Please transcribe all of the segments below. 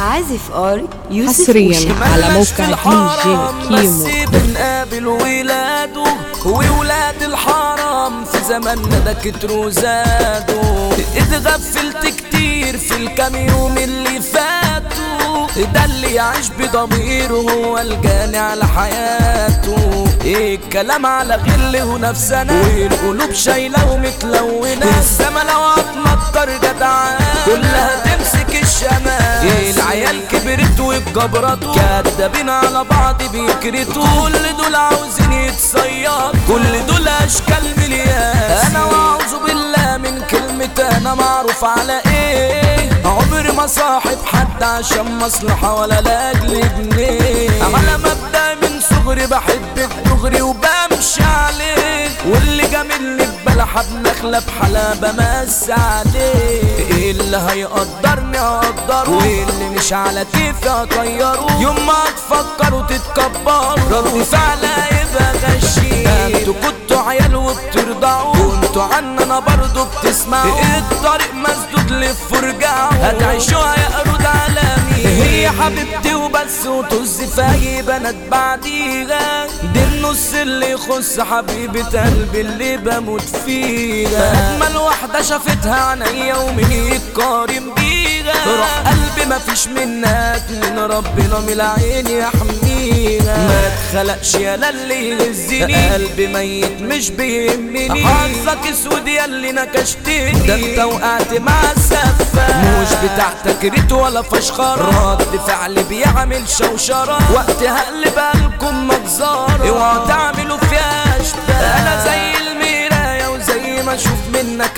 عازف ار يوسف حصرياً وشيماء. على ملناش موقع في الحرام، دي جي كيمو. بس بنقابل ولاده وولاد الحرام في زماننا ده كتروا زادوا اتغفلت كتير في الكام يوم اللي فاتوا ده اللي يعيش بضميره هو الجاني على حياته ايه الكلام على غل ونفسنا والقلوب شايله ومتلونه السما لو هتمطر جدعان كلها تمسك الشمال ايه العيال كبرت واتجبرتوا كدابين على بعض بيكرتوا كل دول عاوزين يتصيدوا كل دول اشكال مليان انا واعوذ بالله من كلمة انا معروف على ايه عمري ما صاحب حد عشان مصلحة ولا لاجل جنيه على مبدأ من صغري بحب الدغري وبمشي عليه واللي جاملني ببلحة بنخلة بحلا بمس عليه ايه اللي هيقدرني هقدره واللي مش على كيفي هطيره يوم ما تفكروا تتكبروا رد فعل يبقى غشيم انتوا كنتوا عيال وبترضعوا كنتوا عنا انا برضو بتسمعوا الطريق مسدود لف ورجعوا هتعيشوها يا قرود عالمي هي حبيبتي وبس وطز في بنات بعديها دي النص اللي يخص حبيبة قلبي اللي بموت فيها اجمل واحدة شافتها عينيا ومين يتقارن بيها روح قلبي مفيش منها اتنين ربنا من العين يحميها ما اتخلقش يا للي يهزني قلبي ميت مش بيهمني حظك اسود يا اللي نكشتني ده انت وقعت مع السفة مش بتاعتك ريت ولا فشخرة رد فعل بيعمل شوشرة وقت هقلب لكم مجزرة اوعوا تعملوا فيها اشباه انا زي المراية وزي ما اشوف منك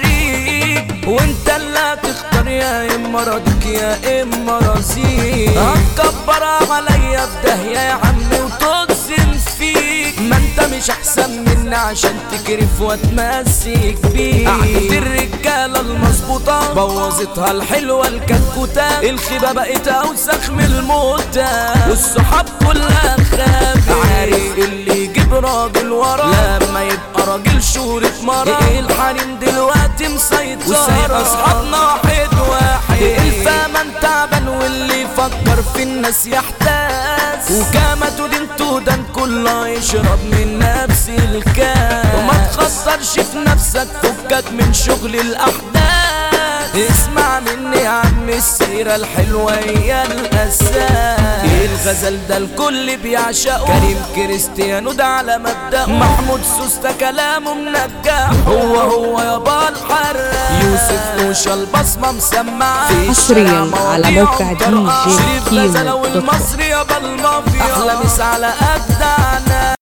اوريك وانت اللي هتختار يا اما راضيك يا اما رزيق هتكبر عليا في داهية يا عمي وتقسم فيك ما انت مش احسن مني عشان تكرف واتمسك بيك قعدة الرجالة المظبوطة بوظتها الحلوة الكتكوتة الخيبة بقت اوسخ من الموتة والصحاب كلها خاب عارف اللي يجيب راجل ورا لما يبقى راجل شهرة مرة الحريم دلوقتي مسيطرة وسايق اصحابنا واحد واحد الفاهم تعبان واللي يفكر في الناس يحتاس وكما تدين تودن كله يشرب من نفس الكاس وما تخسرش في نفسك فكك من شغل الاحداث اسمع مني يا عم السيرة الحلوة هي الأساس الغزل ده الكل بيعشقه كريم كريستيانو ده على مبدأه محمود سوسته كلامه منجح هو هو يابا الحراق يوسف وش البصمة مسمعة في حصرياً الشارع على مواضيع موقع وطرقة. DJ شريف كيمو غزلة دوت كوم. والمصري يابا المافيا أحلى مسا على أجدعنا